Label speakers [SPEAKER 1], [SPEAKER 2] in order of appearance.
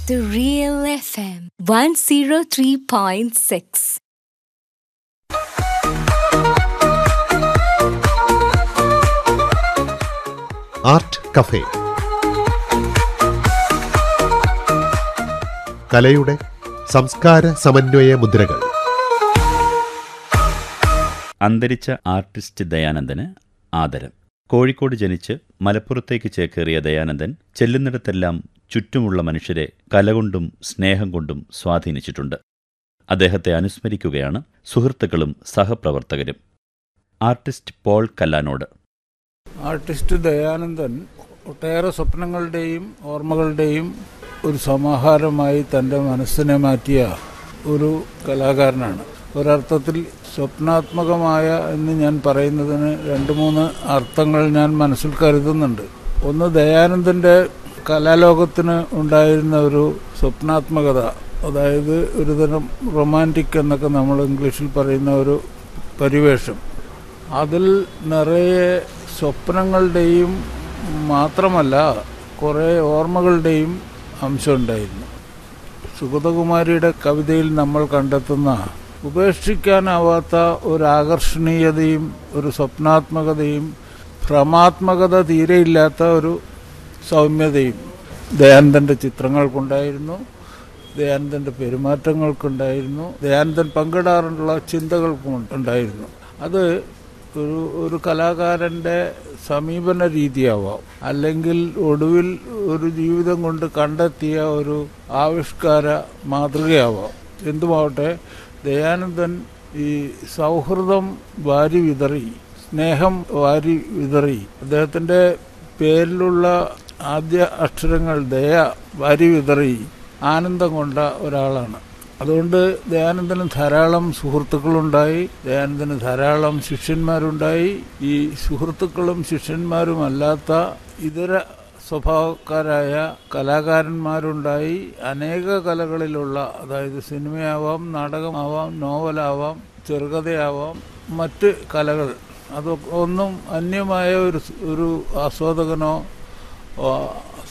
[SPEAKER 1] The Real FM 103.6.
[SPEAKER 2] Art cafe കലയുടെ സംസ്കാര സമന്വയ മുദ്രകൾ
[SPEAKER 3] അന്തരിച്ച ആർട്ടിസ്റ്റ് ദയാനന്ദന് ആദരം കോഴിക്കോട് ജനിച്ച് മലപ്പുറത്തേക്ക് ചേക്കേറിയ ദയാനന്ദൻ ചെല്ലുന്നിടത്തെല്ലാം ചുറ്റുമുള്ള മനുഷ്യരെ കലകൊണ്ടും സ്നേഹം കൊണ്ടും സ്വാധീനിച്ചിട്ടുണ്ട് അദ്ദേഹത്തെ അനുസ്മരിക്കുകയാണ് സുഹൃത്തുക്കളും സഹപ്രവർത്തകരും ആർട്ടിസ്റ്റ് പോൾ കല്ലാനോട്
[SPEAKER 4] ആർട്ടിസ്റ്റ് ദയാനന്ദൻ ഒട്ടേറെ സ്വപ്നങ്ങളുടെയും ഓർമ്മകളുടെയും ഒരു സമാഹാരമായി തൻ്റെ മനസ്സിനെ മാറ്റിയ ഒരു കലാകാരനാണ് ഒരർത്ഥത്തിൽ സ്വപ്നാത്മകമായ എന്ന് ഞാൻ പറയുന്നതിന് രണ്ട് മൂന്ന് അർത്ഥങ്ങൾ ഞാൻ മനസ്സിൽ കരുതുന്നുണ്ട് ഒന്ന് ദയാനന്ദൻ്റെ കലാലോകത്തിന് ഉണ്ടായിരുന്ന ഒരു സ്വപ്നാത്മകത അതായത് ഒരുതരം റൊമാൻറ്റിക് എന്നൊക്കെ നമ്മൾ ഇംഗ്ലീഷിൽ പറയുന്ന ഒരു പരിവേഷം അതിൽ നിറയെ സ്വപ്നങ്ങളുടെയും മാത്രമല്ല കുറേ ഓർമ്മകളുടെയും അംശമുണ്ടായിരുന്നു സുഗതകുമാരിയുടെ കവിതയിൽ നമ്മൾ കണ്ടെത്തുന്ന ഉപേക്ഷിക്കാനാവാത്ത ഒരു ആകർഷണീയതയും ഒരു സ്വപ്നാത്മകതയും ഭ്രമാത്മകത തീരെയില്ലാത്ത ഒരു സൗമ്യതയും ദയാനന്ദൻ്റെ ചിത്രങ്ങൾക്കുണ്ടായിരുന്നു ദയാനന്ദൻ്റെ പെരുമാറ്റങ്ങൾക്കുണ്ടായിരുന്നു ദയാനന്ദൻ പങ്കിടാറുള്ള ചിന്തകൾക്കും ഉണ്ടായിരുന്നു അത് ഒരു ഒരു കലാകാരൻ്റെ സമീപന രീതിയാവാം അല്ലെങ്കിൽ ഒടുവിൽ ഒരു ജീവിതം കൊണ്ട് കണ്ടെത്തിയ ഒരു ആവിഷ്കാര മാതൃകയാവാം എന്തുമാവട്ടെ ദയാനന്ദൻ ഈ സൗഹൃദം വാരി വിതറി സ്നേഹം വാരി വിതറി അദ്ദേഹത്തിൻ്റെ പേരിലുള്ള ആദ്യ അക്ഷരങ്ങൾ ദയ വാരി വിതറി ആനന്ദം കൊണ്ട ഒരാളാണ് അതുകൊണ്ട് ദയാനന്ദന് ധാരാളം സുഹൃത്തുക്കളുണ്ടായി ദയാനന്ദന് ധാരാളം ശിഷ്യന്മാരുണ്ടായി ഈ സുഹൃത്തുക്കളും ശിഷ്യന്മാരും അല്ലാത്ത ഇതര സ്വഭാവക്കാരായ കലാകാരന്മാരുണ്ടായി അനേക കലകളിലുള്ള അതായത് സിനിമയാവാം നാടകമാവാം നോവലാവാം ചെറുകഥയാവാം മറ്റ് കലകൾ അതൊക്കെ ഒന്നും അന്യമായ ഒരു ഒരു ആസ്വാദകനോ